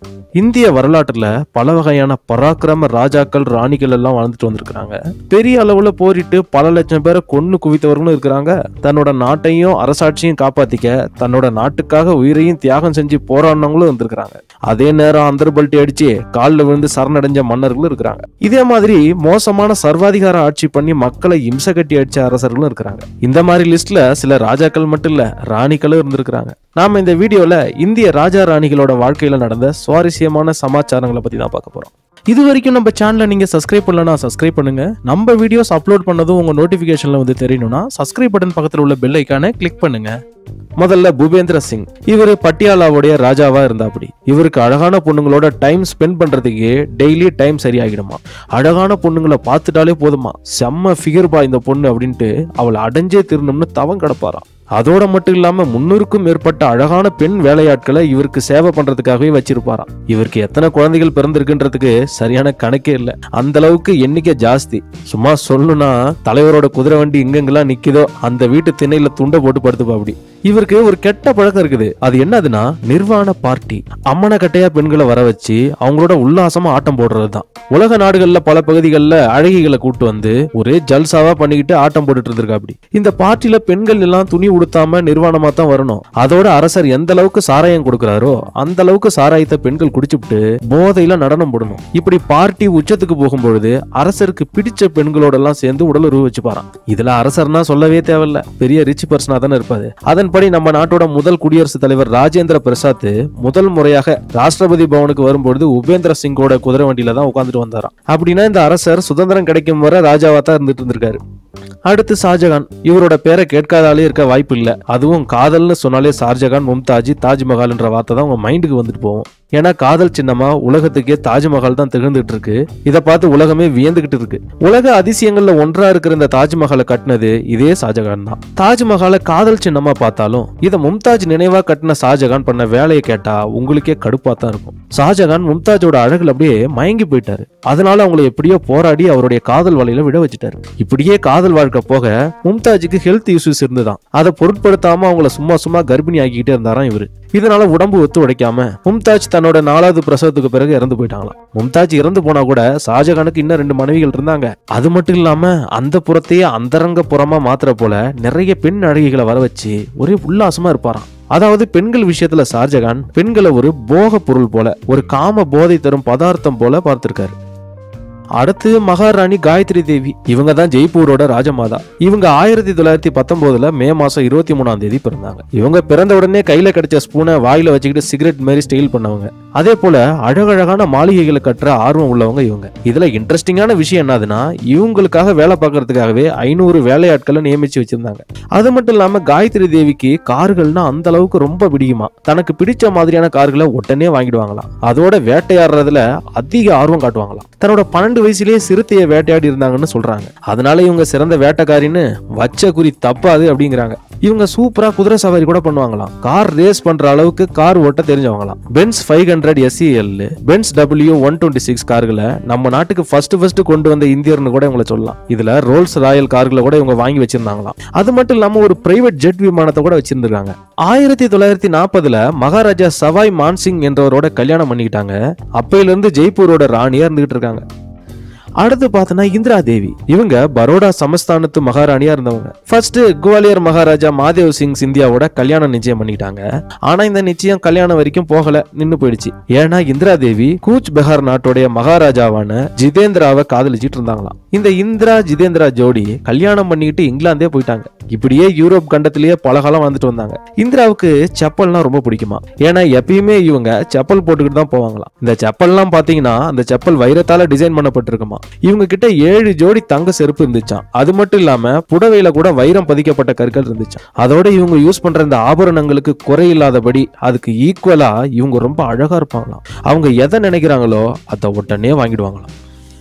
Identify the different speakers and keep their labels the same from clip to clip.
Speaker 1: இந்திய வரலாற்றுல பல வகையான பராக்கிரம ராஜாக்கள் ராணிகள் எல்லாம் வாழ்ந்துட்டு வந்திருக்கிறாங்க பெரிய அளவுல போரிட்டு பல லட்சம் பேரை கொன்னு குவித்தவர்களும் இருக்கிறாங்க தன்னோட நாட்டையும் அரசாட்சியும் காப்பாத்திக்க தன்னோட நாட்டுக்காக உயிரையும் தியாகம் செஞ்சு போராடினவங்களும் இருந்திருக்கிறாங்க அதே நேரம் அந்தர்பல்ட்டி அடிச்சு காலில் விழுந்து சரணடைஞ்ச மன்னர்களும் இருக்கிறாங்க இதே மாதிரி மோசமான சர்வாதிகார ஆட்சி பண்ணி மக்களை இம்சை கட்டி அடிச்ச அரசர்களும் இருக்கிறாங்க இந்த மாதிரி லிஸ்ட்ல சில ராஜாக்கள் மட்டும் இல்ல ராணிகளும் இருந்திருக்கிறாங்க நாம இந்த வீடியோல இந்திய ராஜா ராணிகளோட வாழ்க்கையில நடந்த சுவாரஸ்யமான சமாச்சாரங்களை பத்தி தான் பார்க்க போறோம் இது வரைக்கும் நம்ம சேனலை நீங்க சப்ஸ்கிரைப் பண்ணலனா சப்ஸ்கிரைப் பண்ணுங்க நம்ம வீடியோஸ் அப்லோட் பண்ணதும் உங்க நோட்டிபிகேஷன்ல வந்து தெரியணும்னா சப்ஸ்கிரைப் பட்டன் பக்கத்துல உள்ள பெல் ஐக்கானை கிளிக் பண்ணுங்க முதல்ல பூபேந்திர சிங் இவர் பட்டியாலாவுடைய ராஜாவா இருந்தாப்படி இவருக்கு அழகான பொண்ணுங்களோட டைம் ஸ்பெண்ட் பண்றதுக்கு டெய்லி டைம் சரியாகிடுமா அழகான பொண்ணுங்களை பார்த்துட்டாலே போதுமா செம்ம ஃபிகர் பா இந்த பொண்ணு அப்படின்ட்டு அவளை அடைஞ்சே திருணும்னு தவம் கிடப்பாராம் அதோட மட்டும் இல்லாம முன்னூறுக்கும் மேற்பட்ட அழகான பெண் வேலையாட்களை இவருக்கு சேவை பண்றதுக்காகவே வச்சிருப்பாராம் இவருக்கு எத்தனை குழந்தைகள் பிறந்திருக்குன்றதுக்கு சரியான கணக்கே இல்லை அந்த அளவுக்கு எண்ணிக்கை ஜாஸ்தி சும்மா சொல்லணும்னா தலைவரோட குதிரை வண்டி எங்கெங்கெல்லாம் நிக்குதோ அந்த வீட்டு திணையில துண்டை போட்டு படுத்துப்பா அப்படி இவருக்கு ஒரு கெட்ட பழக்கம் இருக்குது அது என்னதுன்னா நிர்வாண பார்ட்டி அம்மன கட்டையா பெண்களை வர வச்சு அவங்களோட உல்லாசமா ஆட்டம் போடுறது தான் உலக நாடுகள்ல பல பகுதிகளில் அழகிகளை கூட்டு வந்து ஒரே ஜல்சாவா பண்ணிக்கிட்டு ஆட்டம் போட்டுட்டு இருந்திருக்கா அப்படி இந்த பார்ட்டில பெண்கள் எல்லாம் துணி உடுத்தாம நிர்வாணமா தான் வரணும் அதோட அரசர் எந்த அளவுக்கு சாராயம் கொடுக்கறாரோ அந்த அளவுக்கு சாராயத்தை பெண்கள் குடிச்சுட்டு போதையில நடனம் போடணும் இப்படி பார்ட்டி உச்சத்துக்கு போகும்பொழுது அரசருக்கு பிடிச்ச பெண்களோட எல்லாம் சேர்ந்து உடல் உருவ வச்சுப்பாராம் இதுல அரசர்னா சொல்லவே தேவையில்ல பெரிய ரிச் பர்சனா தானே இருப்பாரு அதன்படி நம்ம நாட்டோட முதல் குடியரசுத் தலைவர் ராஜேந்திர பிரசாத் முதல் முறையாக ராஷ்டிரபதி பவனுக்கு வரும்பொழுது உபேந்திர சிங்கோட குதிரை வண்டியில தான் உட்காந்துட்டு வந்தாராம் அப்படின்னா இந்த அரசர் சுதந்திரம் கிடைக்கும் வரை ராஜாவா தான் இருந்துட்டு இருந்திருக்காரு அடுத்து ஷாஜகான் இவரோட பேரை கேட்காதாலே இருக்க வாய்ப்பு இல்ல அதுவும் காதல்னு சொன்னாலே ஷாஜகான் மும்தாஜி தாஜ்மஹால்ன்ற வார்த்தை தான் உங்க மைண்டுக்கு வந்துட்டு போகும் ஏன்னா காதல் சின்னமா உலகத்துக்கே தாஜ்மஹால் தான் திகழ்ந்துட்டு இருக்கு இதை பார்த்து உலகமே வியந்துகிட்டு இருக்கு உலக அதிசயங்கள்ல ஒன்றா இருக்கிற இந்த தாஜ்மஹாலை கட்டினது இதே ஷாஜகான் தான் தாஜ்மஹாலை காதல் சின்னமா பார்த்தாலும் இதை மும்தாஜ் நினைவா கட்டின ஷாஜகான் பண்ண வேலையை கேட்டா உங்களுக்கே கடுப்பா தான் இருக்கும் ஷாஜகான் மும்தாஜோட அழகுல அப்படியே மயங்கி போயிட்டாரு அதனால அவங்களை எப்படியோ போராடி அவருடைய காதல் வலையில விட வச்சுட்டாரு இப்படியே காதல் வாழ்க்கை போக மும்தாஜுக்கு ஹெல்த் இஷ்யூஸ் இருந்துதான் அதை பொருட்படுத்தாம அவங்கள சும்மா சும்மா கர்ப்பிணி ஆக்கிக்கிட்டே இருந்தாராம் இவரு இதனால உடம்பு ஒத்து உடைக்காம மும்தாஜ் தன்னோட நாலாவது பிரசவத்துக்கு பிறகு இறந்து போயிட்டாங்களாம் மும்தாஜ் இறந்து போனா கூட ஷாஜகானுக்கு இன்னும் ரெண்டு மனைவிகள் இருந்தாங்க அது மட்டும் இல்லாம அந்த புறத்தையே அந்தரங்க புறமா மாத்திர போல நிறைய பெண் அழகிகளை வர வச்சு ஒரே உல்லாசமா இருப்பாராம் அதாவது பெண்கள் விஷயத்துல ஷாஜகான் பெண்களை ஒரு போக பொருள் போல ஒரு காம போதை தரும் பதார்த்தம் போல பார்த்திருக்காரு அடுத்து மகாராணி காயத்ரி தேவி இவங்க தான் ஜெய்ப்பூரோட ராஜமாதா இவங்க ஆயிரத்தி தொள்ளாயிரத்தி பத்தொன்பதுல மே மாசம் இருபத்தி மூணாம் தேதி பிறந்தாங்க இவங்க பிறந்த உடனே கையில கிடைச்ச ஸ்பூனை வாயில வச்சுக்கிட்டு சிகரெட் மாதிரி ஸ்டைல் பண்ணவங்க அதே போல அழகழகான மாளிகைகளை கட்டுற ஆர்வம் உள்ளவங்க இவங்க இதுல இன்ட்ரெஸ்டிங்கான விஷயம் என்னதுன்னா இவங்களுக்காக வேலை பார்க்கறதுக்காகவே ஐநூறு வேலையாட்களை நியமிச்சு வச்சிருந்தாங்க அது மட்டும் இல்லாம காயத்ரி தேவிக்கு கார்கள்னா அந்த அளவுக்கு ரொம்ப பிடிக்குமா தனக்கு பிடிச்ச மாதிரியான கார்களை உடனே வாங்கிடுவாங்களாம் அதோட வேட்டையாடுறதுல அதிக ஆர்வம் காட்டுவாங்களாம் தன்னோட பன்னெண்டு வயசுலயே சிறுத்தையை வேட்டையாடி இருந்தாங்கன்னு சொல்றாங்க அதனால இவங்க சிறந்த வேட்டைக்காரின்னு வச்ச குறி தப்பாது அப்படிங்கிறாங்க இவங்க சூப்பரா குதிரை சவாரி கூட பண்ணுவாங்களாம் கார் ரேஸ் பண்ற அளவுக்கு கார் ஓட்ட தெரிஞ்சவங்களாம் Benz five hundred SEL Benz W one twenty six கார்களை நம்ம நாட்டுக்கு ஃபர்ஸ்ட் ஃபர்ஸ்ட் கொண்டு வந்த இந்தியர்னு கூட இவங்களை சொல்லலாம் இதுல ரோல்ஸ் ராயல் கார்களை கூட இவங்க வாங்கி வச்சிருந்தாங்களாம் அது மட்டும் இல்லாம ஒரு பிரைவேட் ஜெட் விமானத்தை கூட வச்சிருந்திருக்காங்க ஆயிரத்தி தொள்ளாயிரத்தி நாற்பதுல மகாராஜா சவாய் மான்சிங் என்றவரோட கல்யாணம் பண்ணிக்கிட்டாங்க அப்பையில இருந்து ஜெய்ப்பூரோட ராணியா இருந்துகிட்டு இருக்காங்க அடுத்து பார்த்தோன்னா இந்திரா தேவி இவங்க பரோடா சமஸ்தானத்து மகாராணியா இருந்தவங்க ஃபர்ஸ்ட் குவாலியர் மகாராஜா மாதேவ் சிங் சிந்தியாவோட கல்யாணம் நிச்சயம் பண்ணிட்டாங்க ஆனா இந்த நிச்சயம் கல்யாணம் வரைக்கும் போகல நின்னு போயிடுச்சு ஏன்னா இந்திரா தேவி கூச் பெஹார் நாட்டுடைய மகாராஜாவான ஜிதேந்திராவை காதலிச்சிட்டு இருந்தாங்களாம் இந்த இந்திரா ஜிதேந்திரா ஜோடி கல்யாணம் பண்ணிக்கிட்டு இங்கிலாந்தே போயிட்டாங்க இப்படியே யூரோப் கண்டத்திலேயே பல காலம் வந்துட்டு வந்தாங்க இந்திராவுக்கு செப்பல்னா ரொம்ப பிடிக்குமா ஏன்னா எப்பயுமே இவங்க செப்பல் போட்டுக்கிட்டு தான் போவாங்களாம் இந்த செப்பல்லாம் பாத்தீங்கன்னா அந்த செப்பல் வைரத்தால டிசைன் பண்ணப்பட்டிருக்குமா இவங்க கிட்ட ஏழு ஜோடி தங்க செருப்பு இருந்துச்சாம் அது மட்டும் இல்லாம புடவையில கூட வைரம் பதிக்கப்பட்ட கற்கள் இருந்துச்சாம் அதோட இவங்க யூஸ் பண்ற இந்த ஆபரணங்களுக்கு குறையில்லாதபடி அதுக்கு ஈக்குவலா இவங்க ரொம்ப அழகா இருப்பாங்களாம் அவங்க எதை நினைக்கிறாங்களோ அதை உடனே வாங்கிடுவாங்களாம்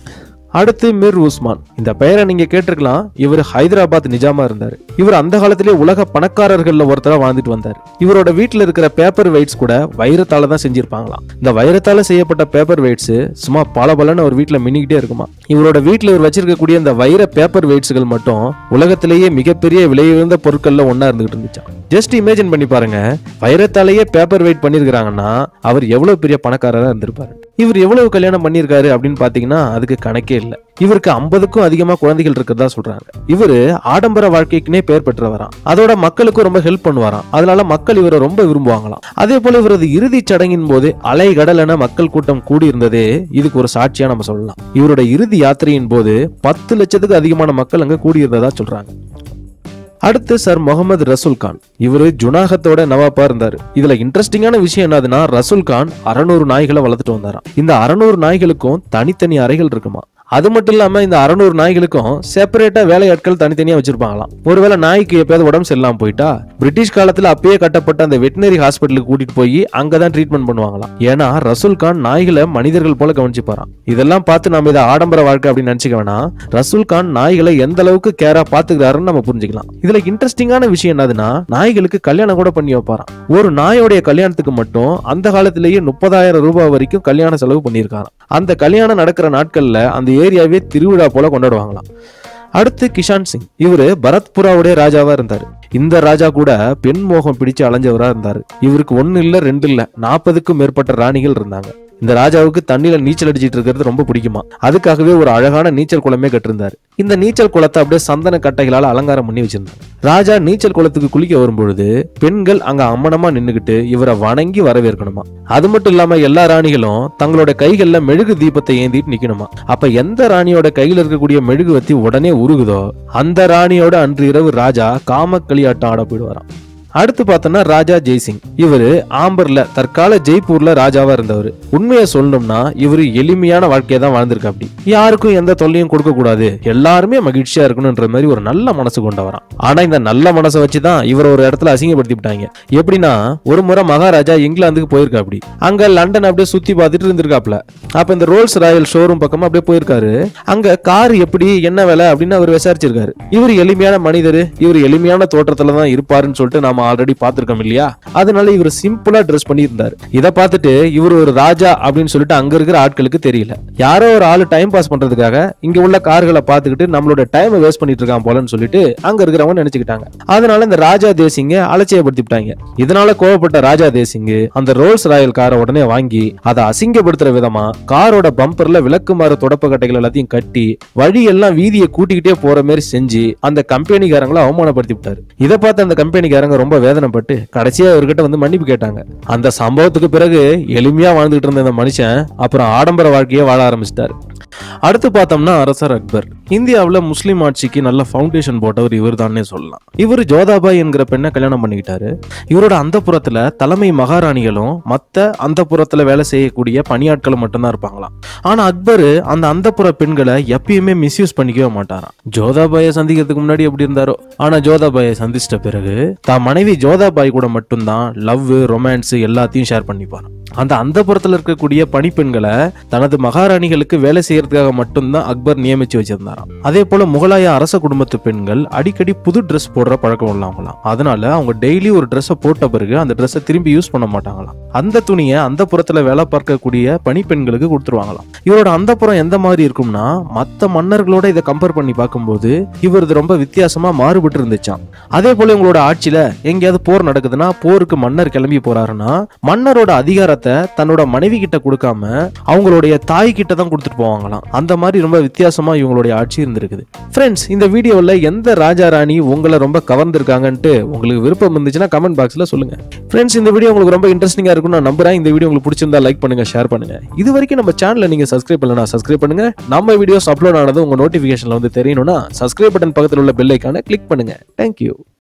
Speaker 1: அடுத்து மிர் உஸ்மான் இந்த பெயரை நீங்க கேட்டிருக்கலாம் இவர் ஹைதராபாத் நிஜாமா இருந்தார் இவர் அந்த காலத்திலே உலக பணக்காரர்கள்ல ஒருத்தரா வாழ்ந்துட்டு வந்தார் இவரோட வீட்டுல இருக்கிற பேப்பர் வெயிட்ஸ் கூட வைரத்தால தான் செஞ்சிருப்பாங்களாம் இந்த வைரத்தால செய்யப்பட்ட பேப்பர் வெயிட்ஸ் சும்மா பல பலன்னு அவர் வீட்டுல மின்னிக்கிட்டே இருக்குமா இவரோட வீட்டுல இவர் வச்சிருக்கக்கூடிய இந்த வைர பேப்பர் வெயிட்ஸ்கள் மட்டும் உலகத்திலேயே மிகப்பெரிய விலையுயர்ந்த பொருட்கள்ல ஒண்ணா இருந்துகிட்டு இருந்துச்சாம் ஜஸ்ட் இமேஜின் பண்ணி பாருங்க வைரத்தாலேயே பேப்பர் வெயிட் பண்ணிருக்காங்கன்னா அவர் எவ்வளவு பெரிய பணக்காரரா இருந்திருப்பாரு இவர் எவ்வளவு கல்யாணம் பண்ணியிருக்காரு அப்படின்னு பாத்தீங்கன்னா அதுக்கு கணக்கே இல்லை இவருக்கு ஐம்பதுக்கும் அதிகமா குழந்தைகள் இருக்கிறதா சொல்றாங்க இவரு ஆடம்பர வாழ்க்கைக்குனே பெயர் பெற்றவராம் அதோட மக்களுக்கும் ரொம்ப ஹெல்ப் பண்ணுவாராம் அதனால மக்கள் இவரை ரொம்ப விரும்புவாங்களாம் அதே போல இவரது இறுதிச் சடங்கின் போது அலை கடல் என மக்கள் கூட்டம் கூடி இருந்ததே இதுக்கு ஒரு சாட்சியா நம்ம சொல்லலாம் இவரோட இறுதி யாத்திரையின் போது பத்து லட்சத்துக்கு அதிகமான மக்கள் அங்க கூடியிருந்ததா சொல்றாங்க அடுத்து சார் முகமது ரசூல் கான் இவரு ஜுனாகத்தோட நவாப்பா இருந்தாரு இதுல இன்ட்ரெஸ்டிங்கான விஷயம் என்னதுன்னா ரசூல் கான் அறநூறு நாய்களை வளர்த்துட்டு வந்தாராம் இந்த அறநூறு நாய்களுக்கும் தனித்தனி அறைகள் இருக்குமா அது மட்டும் இல்லாம இந்த அறநூறு நாய்களுக்கும் செப்பரேட்டா வேலையாட்கள் தனித்தனியா வச்சிருப்பாங்களாம் ஒருவேளை நாய்க்கு எப்பயாவது உடம்பு சரியில்லாம போயிட்டா பிரிட்டிஷ் காலத்துல அப்பயே கட்டப்பட்ட அந்த வெட்டினரி ஹாஸ்பிட்டலுக்கு கூட்டிட்டு போய் அங்கதான் ட்ரீட்மெண்ட் பண்ணுவாங்களாம் ஏன்னா ரசூல் கான் நாய்களை மனிதர்கள் போல கவனிச்சுப்பாராம் இதெல்லாம் பார்த்து நம்ம இதை ஆடம்பர வாழ்க்கை அப்படின்னு நினைச்சுக்க வேணாம் ரசூல் கான் நாய்களை எந்த அளவுக்கு கேரா பாத்துக்கிறாருன்னு நம்ம புரிஞ்சுக்கலாம் இதுல இன்ட்ரெஸ்டிங்கான விஷயம் என்னதுன்னா நாய்களுக்கு கல்யாணம் கூட பண்ணி வைப்பாராம் ஒரு நாயோடைய கல்யாணத்துக்கு மட்டும் அந்த காலத்திலேயே முப்பதாயிரம் ரூபாய் வரைக்கும் கல்யாண செலவு பண்ணியிருக்காராம் அந்த கல்யாணம் நடக்கிற நாட்கள்ல அந்த ஏரியாவே திருவிழா போல கொண்டாடுவாங்களாம் அடுத்து கிஷான் சிங் இவரு பரத்புராவுடைய ராஜாவா இருந்தாரு இந்த ராஜா கூட பெண் மோகம் பிடிச்சு அலைஞ்சவரா இருந்தாரு இவருக்கு ஒன்னு இல்ல ரெண்டு இல்ல நாற்பதுக்கும் மேற்பட்ட ராணிகள் இருந்தாங்க இந்த ராஜாவுக்கு தண்ணியில நீச்சல் அடிச்சிட்டு இருக்கிறது ரொம்ப பிடிக்குமா அதுக்காகவே ஒரு அழகான நீச்சல் குளமே கட்டிருந்தாரு இந்த நீச்சல் குளத்தை அப்படியே சந்தன கட்டைகளால அலங்காரம் பண்ணி வச்சிருந்தாரு ராஜா நீச்சல் குளத்துக்கு குளிக்க வரும்பொழுது பெண்கள் அங்க அம்மனமா நின்னுகிட்டு இவரை வணங்கி வரவேற்கணுமா அது மட்டும் இல்லாம எல்லா ராணிகளும் தங்களோட கைகள்ல மெழுகு தீபத்தை ஏந்திட்டு நிக்கணுமா அப்ப எந்த ராணியோட கையில இருக்கக்கூடிய மெழுகுவத்தி உடனே உருகுதோ அந்த ராணியோட அன்று இரவு ராஜா காம களியாட்டம் ஆட போயிடுவாராம் அடுத்து பார்த்தோம்னா ராஜா ஜெய்சிங் இவரு ஆம்பர்ல தற்கால ஜெய்ப்பூர்ல ராஜாவா இருந்தவர் உண்மையை சொல்லணும்னா இவரு எளிமையான வாழ்க்கையை தான் வாழ்ந்திருக்காப்படி யாருக்கும் எந்த தொல்லையும் கொடுக்க கூடாது எல்லாருமே மகிழ்ச்சியா இருக்கணும்ன்ற மாதிரி ஒரு நல்ல மனசு கொண்டவராம் ஆனா இந்த நல்ல மனசை வச்சுதான் இவர் ஒரு இடத்துல அசிங்கப்படுத்தி விட்டாங்க எப்படின்னா ஒரு முறை மகாராஜா இங்கிலாந்துக்கு போயிருக்காப்படி அங்க லண்டன் அப்படியே சுத்தி பார்த்துட்டு இருந்திருக்காப்ல அப்ப இந்த ரோல்ஸ் ராயல் ஷோரூம் பக்கமா அப்படியே போயிருக்காரு அங்க கார் எப்படி என்ன விலை அப்படின்னு அவர் விசாரிச்சிருக்காரு இவர் எளிமையான மனிதர் இவர் எளிமையான தோற்றத்துல தான் இருப்பாருன்னு சொல்லிட்டு நாம ஆல்ரெடி பார்த்திருக்கோம் இல்லையா அதனால இவர் சிம்பிளா ட்ரெஸ் பண்ணியிருந்தாரு இதை பார்த்துட்டு இவர் ஒரு ராஜா அப்படின்னு சொல்லிட்டு அங்க இருக்கிற ஆட்களுக்கு தெரியல யாரோ ஒரு ஆளு டைம் பாஸ் பண்றதுக்காக இங்க உள்ள கார்களை பார்த்துக்கிட்டு நம்மளோட டைமை வேஸ்ட் பண்ணிட்டு இருக்கான் போலன்னு சொல்லிட்டு அங்க இருக்கிறவங்க நினைச்சுக்கிட்டாங்க அதனால இந்த ராஜா தேசிங்க அலட்சியப்படுத்தி விட்டாங்க இதனால கோவப்பட்ட ராஜா தேசிங் அந்த ரோல்ஸ் ராயல் காரை உடனே வாங்கி அதை அசிங்கப்படுத்துற விதமா காரோட பம்பர்ல விளக்குமாறு தொடப்ப கட்டைகள் எல்லாத்தையும் கட்டி வழியெல்லாம் வீதியை கூட்டிக்கிட்டே போற மாதிரி செஞ்சு அந்த கம்பெனிக்காரங்களை அவமானப்படுத்தி விட்டாரு இதை பார்த்து அந்த கம்பெனிக்காரங்க ரொம்ப வேதனைப்பட்டு கடைசியா இவர்கிட்ட வந்து மன்னிப்பு கேட்டாங்க அந்த சம்பவத்துக்கு பிறகு எளிமையா வாழ்ந்துகிட்டு இருந்த இந்த மனுஷன் அப்புறம் ஆடம்பர வாழ்க்கையை வாழ ஆரம்பிச்சிட்டாரு அடுத்து பார்த்தோம்னா அரசர் அக்பர் இந்தியாவுல முஸ்லீம் ஆட்சிக்கு நல்ல ஃபவுண்டேஷன் போட்டவர் இவர் தானே சொல்லலாம் இவர் ஜோதாபாய் என்கிற பெண்ணை கல்யாணம் பண்ணிக்கிட்டாரு இவரோட அந்த புறத்துல தலைமை மகாராணிகளும் மத்த அந்த புறத்துல வேலை செய்யக்கூடிய பணியாட்களும் மட்டும்தான் இருப்பாங்களாம் ஆனா அக்பர் அந்த அந்தப்புற பெண்களை எப்பயுமே மிஸ்யூஸ் பண்ணிக்கவே மாட்டாராம் ஜோதாபாயை சந்திக்கிறதுக்கு முன்னாடி எப்படி இருந்தாரோ ஆனா ஜோதாபாயை சந்திச்சிட்ட பிறகு தான் மனைவி ஜோதாபாய் கூட மட்டும்தான் லவ் ரொமான்ஸ் எல்லாத்தையும் ஷேர் பண்ணிப்பாராம் அந்த அந்த புறத்துல இருக்கக்கூடிய பணிப்பெண்களை தனது மகாராணிகளுக்கு வேலை செய்யறதுக்காக மட்டும்தான் அக்பர் நியமிச்சு வச்சிருந்தாராம் அதே போல முகலாய அரச குடும்பத்து பெண்கள் அடிக்கடி புது ட்ரெஸ் போடுற பழக்கம் உள்ளவங்களாம் அதனால அவங்க டெய்லி ஒரு ட்ரெஸ்ஸை போட்ட பிறகு அந்த ட்ரெஸ்ஸை திரும்பி யூஸ் பண்ண மாட்டாங்களாம் அந்த துணியை அந்த புறத்துல வேலை பார்க்கக்கூடிய பணிப்பெண்களுக்கு கொடுத்துருவாங்களாம் இவரோட அந்த புறம் எந்த மாதிரி இருக்கும்னா மத்த மன்னர்களோட இதை கம்பேர் பண்ணி பார்க்கும்போது இவரது ரொம்ப வித்தியாசமா மாறுபட்டு இருந்துச்சாம் அதே போல இவங்களோட ஆட்சியில எங்கேயாவது போர் நடக்குதுன்னா போருக்கு மன்னர் கிளம்பி போறாருன்னா மன்னரோட அதிகாரத்தை தன்னோட மனைவி கிட்ட கொடுக்காம அவங்களுடைய தாய் கிட்ட தான் கொடுத்துட்டு போவாங்களாம் அந்த மாதிரி ரொம்ப வித்தியாசமா இவங்களுடைய ஆட்சி இருந்திருக்குது ஃப்ரெண்ட்ஸ் இந்த வீடியோவில் எந்த ராஜா ராணி உங்களை ரொம்ப கவர்ந்திருக்காங்கன்ட்டு உங்களுக்கு விருப்பம் இருந்துச்சுன்னா கமெண்ட் பாக்ஸ்ல சொல்லுங்க ஃப்ரெண்ட்ஸ் இந்த வீடியோ உங்களுக்கு ரொம்ப இன்ட்ரெஸ்டிங்கா இருக்கும் நான் நம்புறேன் இந்த வீடியோ உங்களுக்கு பிடிச்சிருந்தா லைக் பண்ணுங்க ஷேர் பண்ணுங்க இது வரைக்கும் நம்ம சேனலை நீங்க சப்ஸ்கிரைப் பண்ணலனா சப்ஸ்கிரைப் பண்ணுங்க நம்ம வீடியோஸ் அப்லோட் ஆனது உங்க நோட்டிபிகேஷன்ல வந்து தெரியணும்னா சப்ஸ்கிரைப் பட்டன் பக்கத்தில் உள்ள பெல் ஐக்கான கிளிக் பண்ணுங்க தேங்க்யூ